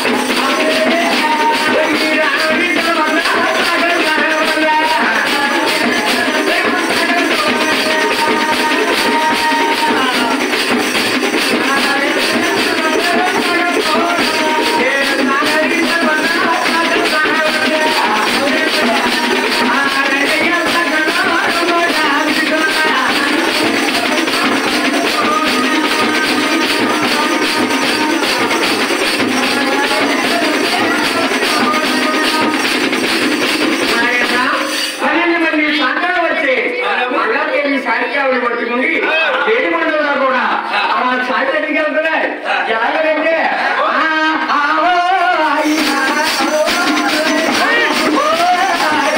పన్నెండు మంది సంతానం వచ్చి మగాదేవి సాహిత్యాలు పట్టుకుని ఏడు మండలంలో కూడా ఆ సాహిత్య దగ్గరికి వెళ్తున్నాయి ఎలాగంటే ఆ, ఆ, ఓ, ఐ, ఆ, ఓ, ఐ, ఓ, ఐ,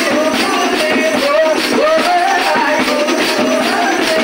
ఓ, ఐ,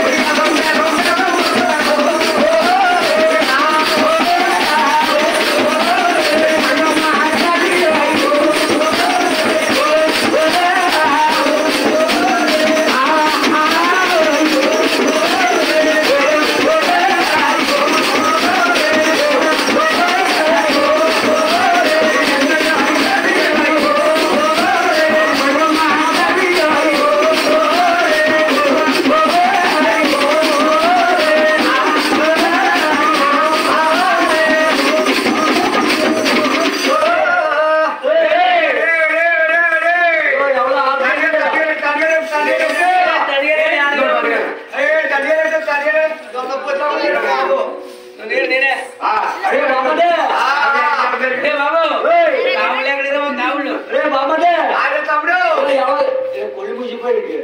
కొళ్ళు మూసిపోయింది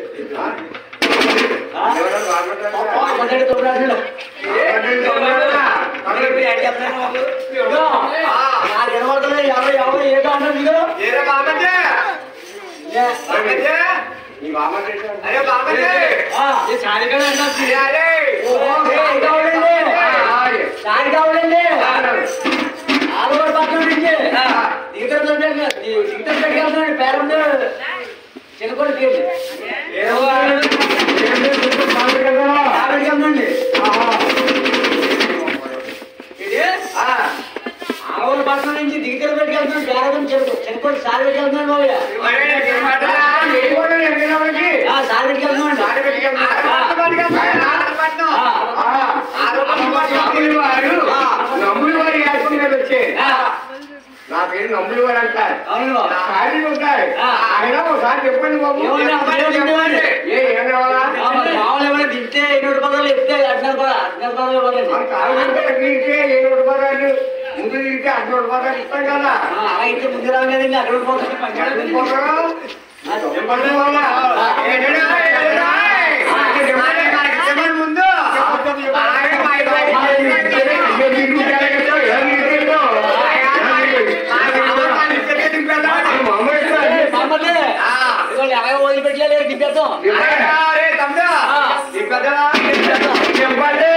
నాకు వినబడతలే ఎవరు ఎవరు ఏదో అన్నారు మీరు సారిగా సారి కావాలండి ఆడవాడు పక్కన నుంచి దిగుతారు దిగుతారు పెట్టాలి పేరు చిన్నకోటి తీయండి యాభైకి ఉందండి ఆడవాళ్ళ పక్కన నుంచి దిగుతారు పెట్టుకెళ్తున్నాడు పేరు చెరుకు చిన్నకోటి సారి పెట్టుకెళ్తున్నాడు బాబయ్య ఆ, సారి పెట్టుకెళ్తున్నాడు నమ్ములు వారి యాసం మీద వచ్చే ఆ, నా పేరు నమ్ములు వారు అంటారు అవును బాబు. సారీలు ఉంటాయి ఆ. ఆయన ఒకసారి చెప్పండి బాబు ఏమన్నా అప్పుడే చెప్పండి. ఏ ఏం కావాలా ఆ, మరి మామూలు ఏమైనా దింటే ఎన్నోటి పదాలు ఎత్తే అడ్నాలు పదాలు అడ్నాలు పదాలు పదండి మన కావాలంటే తిరిగితే ఏ నూట పదాలు ముందు తిరిగితే అటు నూట పదాలు ఇస్తాం కదా ఆ, అలా అయితే ముందు రావు కదండి అక్కడ పోతుంది ఎక్కడికి పోతారు? ఏం పడలేదు వాళ్ళ? ఏడేడా, ఏడేడా? చెప్పండి ముందు. ఆయన మా ఇబ్బంది. ఏ నీకు జరగదు, ఏ నీకు తెలియదు. అది మామూలు ఇష్టం. మమ్మల్ని ఇదిగోండి అలాగే వదిలిపెట్టలేదు దింపేద్దాం చెప్పండి.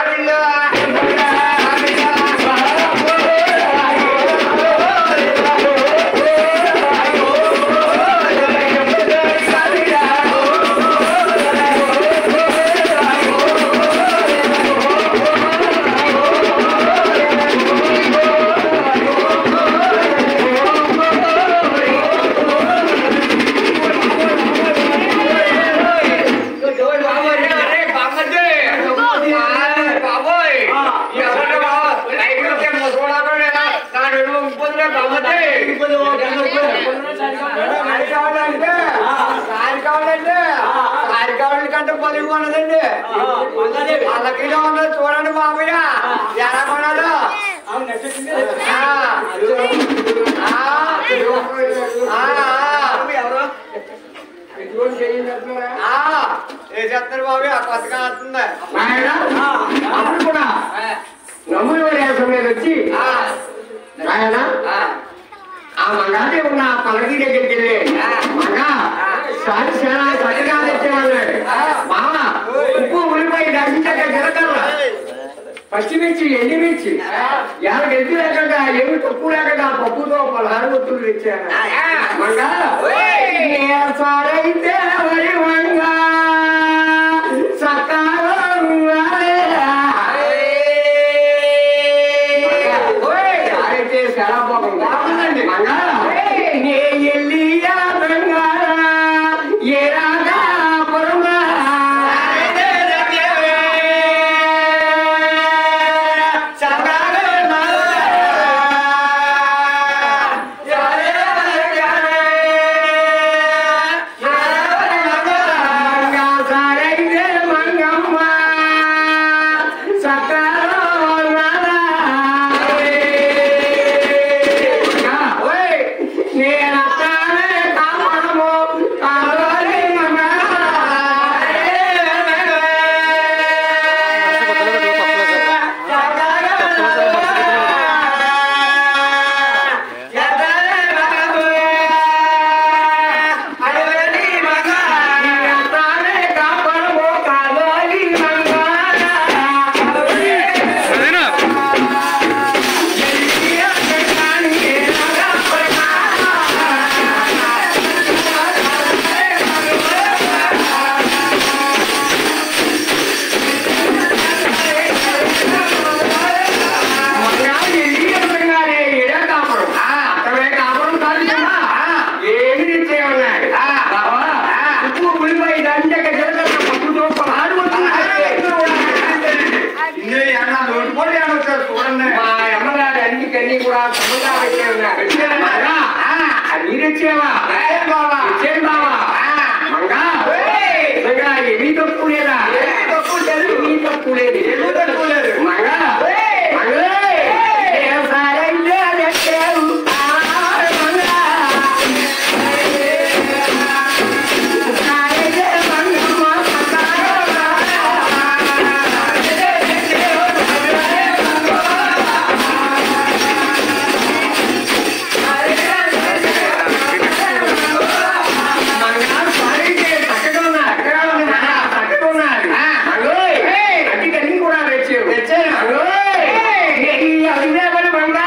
కంటే పొలుగు ఉన్నదండి మంగాదేవి వాళ్ళకి ఉన్నది చూడండి మామయ్య ఎలా కొన్నాడు అవును నచ్చేసింది ఆ, ఆ, ఆ, ఎవరు ఆ, ఏ చెప్తారు బాబు ఆ కొత్తగా వస్తుంది అప్పుడు కూడా నమ్ములు వేసం మీద వచ్చి ఆయన ఆ మగాది ఉన్న ఆ పలకి దగ్గరికి వెళ్ళి మగ సారి చాలా చక్కగా తెచ్చేవాళ్ళు మామ ఉప్పు ఉల్లిపాయ దంచక జరగల పచ్చిమిర్చి ఎండిమిర్చి ఎవరు గెలిచి లేకుండా ఏమి తప్పు లేకుండా ఆ పప్పుతో పదహారు ఒత్తులు తెచ్చారు మంగ ఏ సారైతే వరి మంగ సకాలం వారేరా. ఓయ్, సారైతే చాలా బాగుంది బాగుందండి. మంగా నే ఎల్లియా బంగారా ఏ రాగా పొరుగా మంగా సారైతే మంగమ్మ సకలో నాదా నేనత్తానే కాపాడము కావాలి నేనత్తానే కాపాడము కావాలి ఏమి నిశ్చయమన్నాడు బావా, ఉప్పు ఉల్లిపాయ దండక జలగల పప్పు దోప ఆడు చూడండి మా అమ్మగారు అన్నికన్నీ కూడా సముదా పెట్టే ఉన్నారు మంగా, అది నిచ్చేవా ఇచ్చేది బావా మంగా మంగా ఏమీ తప్పు లేదా ఏమీ తప్పు లేదు. ఏమీ తప్పు లేదు ఏమీ తప్పు లేదు. మంగా మంగా ఏ సారైతే అదెక్కేవు. ఆ, మంగా. సారైతే మంగమ్మ సకారమా. మంగా సారైతే చక్కగా ఉన్నారు. చక్కగా ఉన్నారు. చక్కగా ఉన్నారు. మంగోయ్, అన్నికన్నీ కూడా తెచ్చావు. మంగోయ్, ఈ అభినయపడి మంగా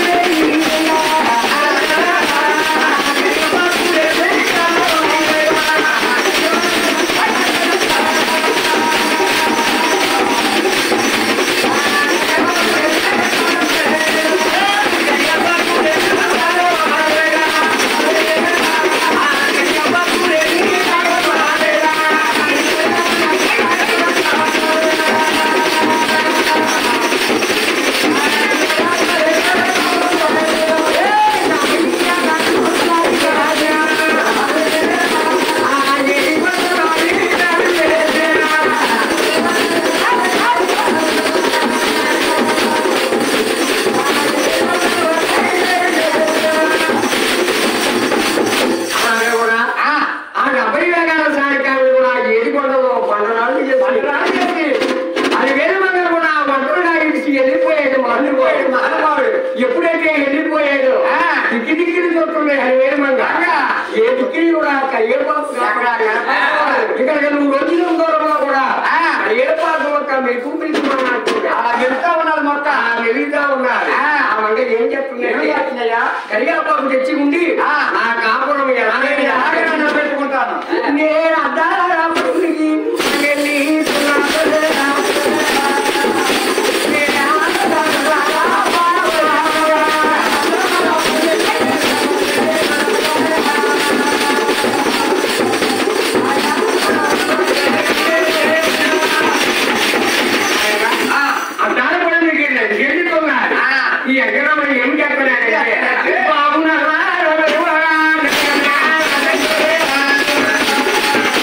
అలాగే కూడా ఆ డెబ్బై వేగాల సాయంకాలం కూడా ఏది కొండలో పండరాళ్ళు చేసి అది వేరు మంగళ కూడా వంటలుగా ఇడిచి వెళ్ళిపోయాడు మహనుభావుడు మహానుభావుడు. ఎప్పుడైతే వెళ్ళిపోయాడు ఆ. దిక్కి దిక్కిని చూస్తున్నాయి అది వేరు మంగ ఏ దిక్కిని కూడా కయ్యపాపు ఇక్కడ నువ్వు రోజుల దూరంలో కూడా ఆ. ఏర్పాటు ఒక మెరుపు పిలుచుకున్నాడు అలా వెళ్తా ఉన్నది మొక్క వెలుగుతా ఉన్నారు ఆ. ఆ మంగ ఏం ఏం చెప్తున్నాయి చేస్తున్నాయా కరియాపాకు తెచ్చి ఉండి ఆ. నా కాపురం నేను ఎలాగైనా ఎలాగైనా పెట్టుకుంటాను నేను అద్దాల పులికి వెళ్ళి అద్దాల పులికి వెళ్ళుతున్నారు ఈ ఎగరం ఏం చెప్పలేదు బాగున్నారా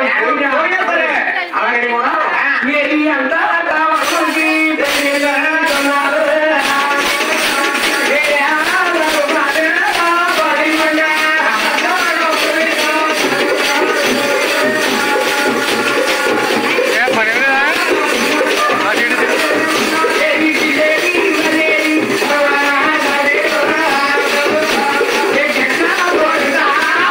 పోయినా పోయినా సరే. అలాగే కూడా ఏది అంతా కావాల్సింది తెలియజేస్తున్నారు. ఏ ఆనందం మారేనా పడిమగా. ఏది ఏది ఏది ఏ చెక్క కొడతా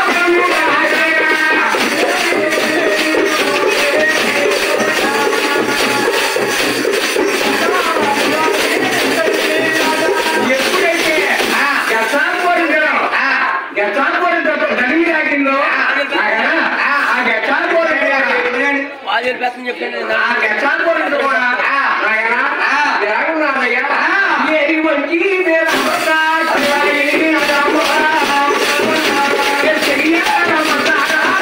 ఎప్పుడైతే గతాన్ కోరిందో గతాన్ కోరిందో ధనిగి రాకిందో ఆ గతాన్ కోరిందో వాళ్ళు చెప్పేస్తాను చెప్పాను ఆ గతాన్ కోరిందో కూడా నాయనా ఎలాగున్నానయ్యా ఏది మంచి వేరమ్మా శివాయి అదమ్మా ఏ చెయ్యాలమ్మా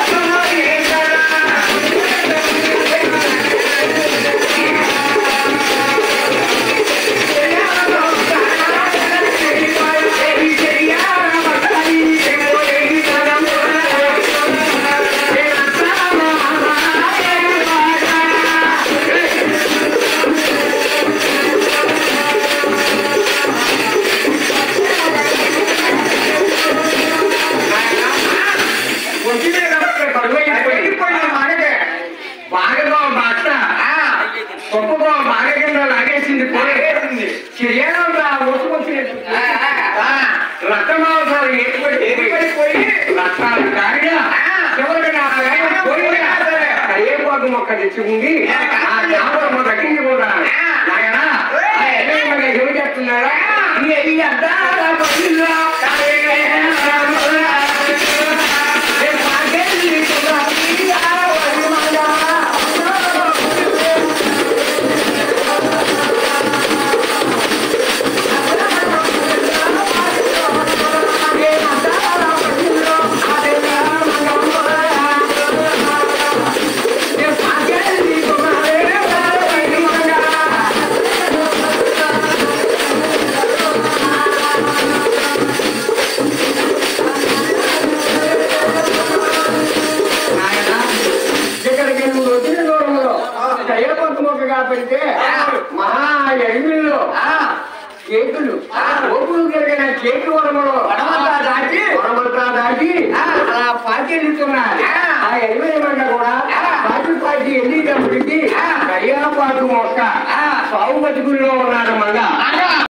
బాగా మాట గొప్పగా బాగా కింద లాగేసింది లాగేసింది. చిరియాలంతా ఒట్టుకొచ్చినట్టు రక్తమాంసాలు ఏర్పడి ఎగిరిపడిపోయి రక్తాలు కారిగా చివరికి నా వేగం పోయినా సరే కరివేపాకు మొక్క తెచ్చుకుంది ఆ చేపల దక్కింది కూడా నాయన ఏమి చెప్తున్నారా ఇది అంతా పడిందా? ఏ పాకెళ్ళి కూడా ఇలా వదిలిమన్నా. పెడితే మహా ఎనిమిదిలో కేకులు ఓపులు కలిగిన కేకు వరములో వనమంతా దాటి వరమంతా దాటి అలా పార్టీ వెళ్తున్నారు ఆ ఎనిమిది మంట కూడా పార్టీ పార్టీ వెళ్ళేటప్పటికి కయ్యాపాటు మొక్క సాగు బతుకుల్లో ఉన్నాడు మళ్ళా